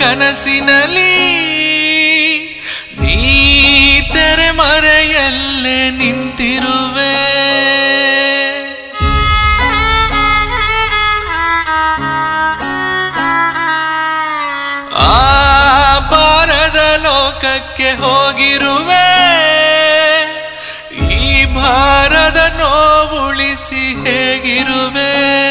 ಕನಸಿನಲ್ಲಿ ನೀ ತೆರೆ ಮರೆಯಲ್ಲೇ ನಿಂತಿರುವೆ ಆ ಬಾರದ ಲೋಕಕ್ಕೆ ಹೋಗಿರುವೆ ಈ ಭಾರದ ನೋವುಳಿಸಿ ಹೇಗಿರುವೆ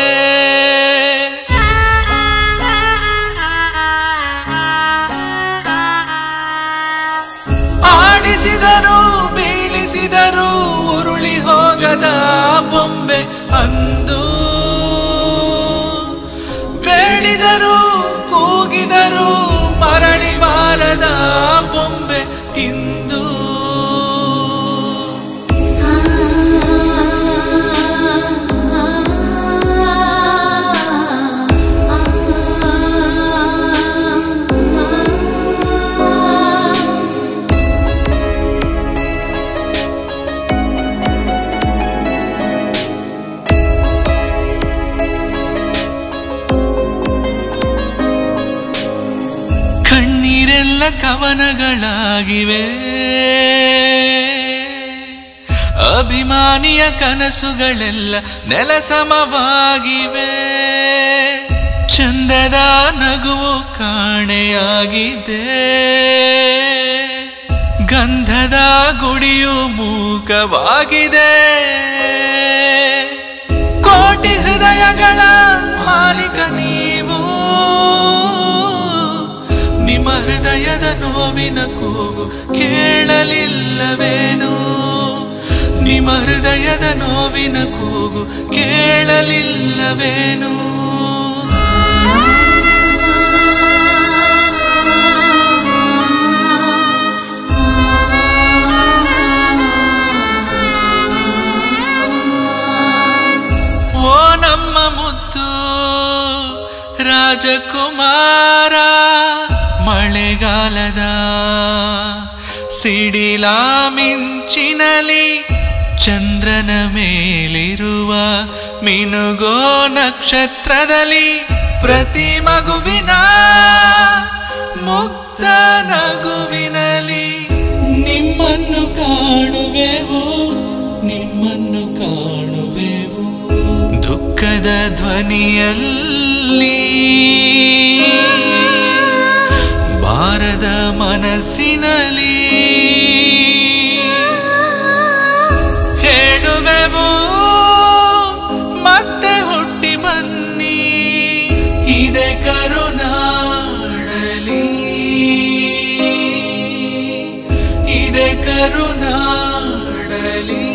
ಆಡಿಸಿದರು ಬೀಳಿಸಿದರು ಉರುಳಿ ಹೋಗದ ಬೊಂಬೆ ಅಂದು ಬೇಡಿದರು ಕೂಗಿದರು ಮರಳಿ ಬಾರದ ಬೊಂಬೆ ಇಂದು ಕಣ್ಣೀರೆಲ್ಲ ಕವನಗಳಾಗಿವೆ ಅಭಿಮಾನಿಯ ಕನಸುಗಳೆಲ್ಲ ನೆಲಸಮವಾಗಿವೆ ಚಂದದ ನಗುವು ಕಾಣೆಯಾಗಿದೆ ಗಂಧದ ಗುಡಿಯು ಮೂಕವಾಗಿದೆ ಕೋಟಿ ಹೃದಯಗಳ ಮಾಲೀಕ ನೀವು ನಿಮ್ಮ ಹೃದಯದ ನೋವಿನ ಕೂಗು ಕೇಳಲಿಲ್ಲವೇನು ನಿಮ್ಮ ಹೃದಯದ ನೋವಿನ ಕೂಗು ಕೇಳಲಿಲ್ಲವೇನು ಓ ನಮ್ಮ ಮುದ್ದು ರಾಜಕುಮಾರ ಮಳೆಗಾಲದ ಸಿಡಿಲ ಮಿಂಚಿನಲಿ ಚಂದ್ರನ ಮೇಲಿರುವ ಮಿನುಗೋ ನಕ್ಷತ್ರದಲ್ಲಿ ಪ್ರತಿ ಮಗುವಿನ ಮುಕ್ತ ನಗುವಿನಲಿ ನಿಮ್ಮನ್ನು ಕಾಣುವೆವು ನಿಮ್ಮನ್ನು ಕಾಣುವೆವು ದುಃಖದ ಧ್ವನಿಯಲ್ಲಿ ಬಾರದ ಮನಸ್ಸಿನಲ್ಲಿ ಹೇಳುವೆವು ಮತ್ತೆ ಹುಟ್ಟಿ ಬನ್ನಿ ಇದೆ ಕರುನಾಡಲಿ ಇದೆ ಕರುನಾಡಲಿ